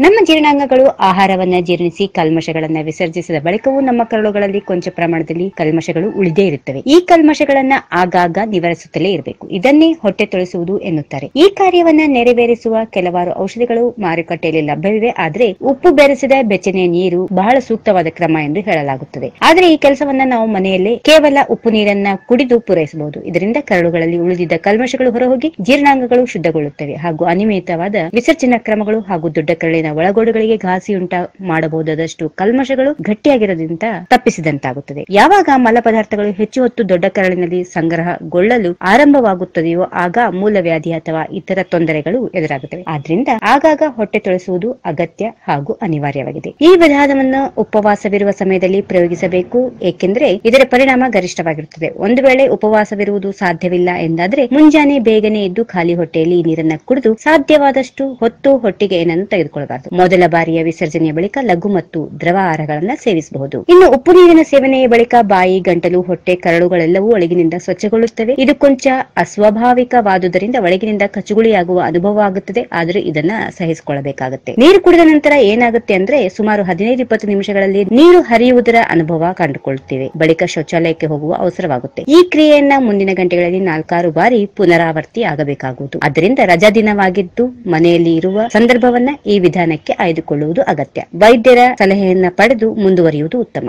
ನಮ್ಮ ಜೀರ್ಣಾಂಗಗಳು ಆಹಾರವನ್ನ ಜೀರ್ಣಿಸಿ ಕಲ್ಮಶಗಳನ್ನ ವಿಸರ್ಜಿಸಿದ ಬಳಿಕವೂ ನಮ್ಮ ಕರಳುಗಳಲ್ಲಿ ಕೊಂಚ ಪ್ರಮಾಣದಲ್ಲಿ ಕಲ್ಮಶಗಳು ಉಳಿದೇ ಇರುತ್ತವೆ ಈ ಕಲ್ಮಶಗಳನ್ನ ಆಗಾಗ ನಿವಾರಿಸುತ್ತಲೇ ಇರಬೇಕು ಇದನ್ನೇ ಹೊಟ್ಟೆ ತೊಳೆಸುವುದು ಎನ್ನುತ್ತಾರೆ ಈ ಕಾರ್ಯವನ್ನ ನೆರವೇರಿಸುವ ಕೆಲವಾರು ಔಷಧಿಗಳು ಮಾರುಕಟ್ಟೆಯಲ್ಲಿ ಲಭ್ಯವಿವೆ ಆದ್ರೆ ಉಪ್ಪು ಬೆರೆಸಿದ ಬೆಚ್ಚನೆಯ ನೀರು ಬಹಳ ಸೂಕ್ತವಾದ ಕ್ರಮ ಎಂದು ಹೇಳಲಾಗುತ್ತದೆ ಆದ್ರೆ ಈ ಕೆಲಸವನ್ನ ನಾವು ಮನೆಯಲ್ಲೇ ಕೇವಲ ಉಪ್ಪು ನೀರನ್ನ ಕುಡಿದು ಪೂರೈಸಬಹುದು ಇದರಿಂದ ಕರಳುಗಳಲ್ಲಿ ಉಳಿದಿದ್ದ ಕಲ್ಮಶಗಳು ಹೊರಹೋಗಿ ಜೀರ್ಣಾಂಗಗಳು ಶುದ್ಧಗೊಳ್ಳುತ್ತವೆ ಹಾಗೂ ಅನಿಯಮಿತವಾದ ವಿಸರ್ಜನಾ ಕ್ರಮಗಳು ಹಾಗೂ ದೊಡ್ಡ ಕರಳಿನ ಒಳಗೋಡುಗಳಿಗೆ ಘಾಸಿಯುಂಟ ಮಾಡಬಹುದಾದಷ್ಟು ಕಲ್ಮಶಗಳು ಗಟ್ಟಿಯಾಗಿರೋದ್ರಿಂದ ತಪ್ಪಿಸಿದಂತಾಗುತ್ತದೆ ಯಾವಾಗ ಮಲ ಪದಾರ್ಥಗಳು ಹೆಚ್ಚು ಹೊತ್ತು ದೊಡ್ಡ ಕರಳಿನಲ್ಲಿ ಸಂಗ್ರಹಗೊಳ್ಳಲು ಆರಂಭವಾಗುತ್ತದೆಯೋ ಆಗ ಮೂಲವ್ಯಾಧಿ ಅಥವಾ ಇತರ ತೊಂದರೆಗಳು ಎದುರಾಗುತ್ತವೆ ಆದ್ರಿಂದ ಆಗಾಗ ಹೊಟ್ಟೆ ತೊಳೆಸುವುದು ಅಗತ್ಯ ಹಾಗೂ ಅನಿವಾರ್ಯವಾಗಿದೆ ಈ ವಿಧಾನವನ್ನು ಉಪವಾಸವಿರುವ ಸಮಯದಲ್ಲಿ ಪ್ರಯೋಗಿಸಬೇಕು ಏಕೆಂದರೆ ಇದರ ಪರಿಣಾಮ ಗರಿಷ್ಠವಾಗಿರುತ್ತದೆ ಒಂದು ವೇಳೆ ಉಪವಾಸವಿರುವುದು ಸಾಧ್ಯವಿಲ್ಲ ಎಂದಾದ್ರೆ ಮುಂಜಾನೆ ಬೇಗನೆ ಎದ್ದು ಖಾಲಿ ಹೊಟ್ಟೆಯಲ್ಲಿ ಈ ನೀರನ್ನ ಕುಡಿದು ಸಾಧ್ಯವಾದಷ್ಟು ಹೊತ್ತು ಹೊಟ್ಟಿಗೆ ಏನನ್ನು ತೆಗೆದುಕೊಳ್ಳಬಾರದು ಮೊದಲ ಬಾರಿಯ ವಿಸರ್ಜನೆಯ ಬಳಿಕ ಲಘು ಮತ್ತು ದ್ರವ ಆಹಾರಗಳನ್ನ ಸೇವಿಸಬಹುದು ಇನ್ನು ಉಪ್ಪು ನೀರಿನ ಸೇವನೆಯ ಬಳಿಕ ಬಾಯಿ ಗಂಟಲು ಹೊಟ್ಟೆ ಕರಳುಗಳೆಲ್ಲವೂ ಒಳಗಿನಿಂದ ಸ್ವಚ್ಛಗೊಳ್ಳುತ್ತವೆ ಇದು ಕೊಂಚ ಅಸ್ವಾಭಾವಿಕವಾದುದರಿಂದ ಒಳಗಿನಿಂದ ಕಚುಗುಳಿಯಾಗುವ ಅನುಭವ ಆಗುತ್ತದೆ ಆದರೂ ಇದನ್ನ ಸಹಿಸಿಕೊಳ್ಳಬೇಕಾಗುತ್ತೆ ನೀರು ಕುಡಿದ ನಂತರ ಏನಾಗುತ್ತೆ ಅಂದ್ರೆ ಸುಮಾರು ಹದಿನೈದು ಇಪ್ಪತ್ತು ನಿಮಿಷಗಳಲ್ಲಿ ನೀರು ಹರಿಯುವುದರ ಅನುಭವ ಕಂಡುಕೊಳ್ಳುತ್ತೇವೆ ಬಳಿಕ ಶೌಚಾಲಯಕ್ಕೆ ಹೋಗುವ ಅವಸರವಾಗುತ್ತೆ ಈ ಕ್ರಿಯೆಯನ್ನ ಮುಂದಿನ ಗಂಟೆಗಳಲ್ಲಿ ನಾಲ್ಕಾರು ಬಾರಿ ಪುನರಾವರ್ತಿ ಆಗಬೇಕಾಗುವುದು ಅದರಿಂದ ರಜಾ ದಿನವಾಗಿದ್ದು ಮನೆಯಲ್ಲಿ ಇರುವ ಸಂದರ್ಭವನ್ನ ಈ ವಿಧಾನಕ್ಕೆ ಆಯ್ದುಕೊಳ್ಳುವುದು ಅಗತ್ಯ ವೈದ್ಯರ ಸಲಹೆಯನ್ನ ಪಡೆದು ಮುಂದುವರಿಯುವುದು ಉತ್ತಮ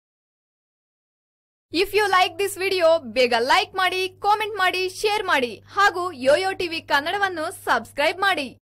if you like this video ಬೇಗ ಲೈಕ್ ಮಾಡಿ ಕಾಮೆಂಟ್ ಮಾಡಿ ಶೇರ್ ಮಾಡಿ ಹಾಗೂ ಯೋಯೋ ಟಿವಿ ಕನ್ನಡವನ್ನು ಸಬ್ಸ್ಕ್ರೈಬ್ ಮಾಡಿ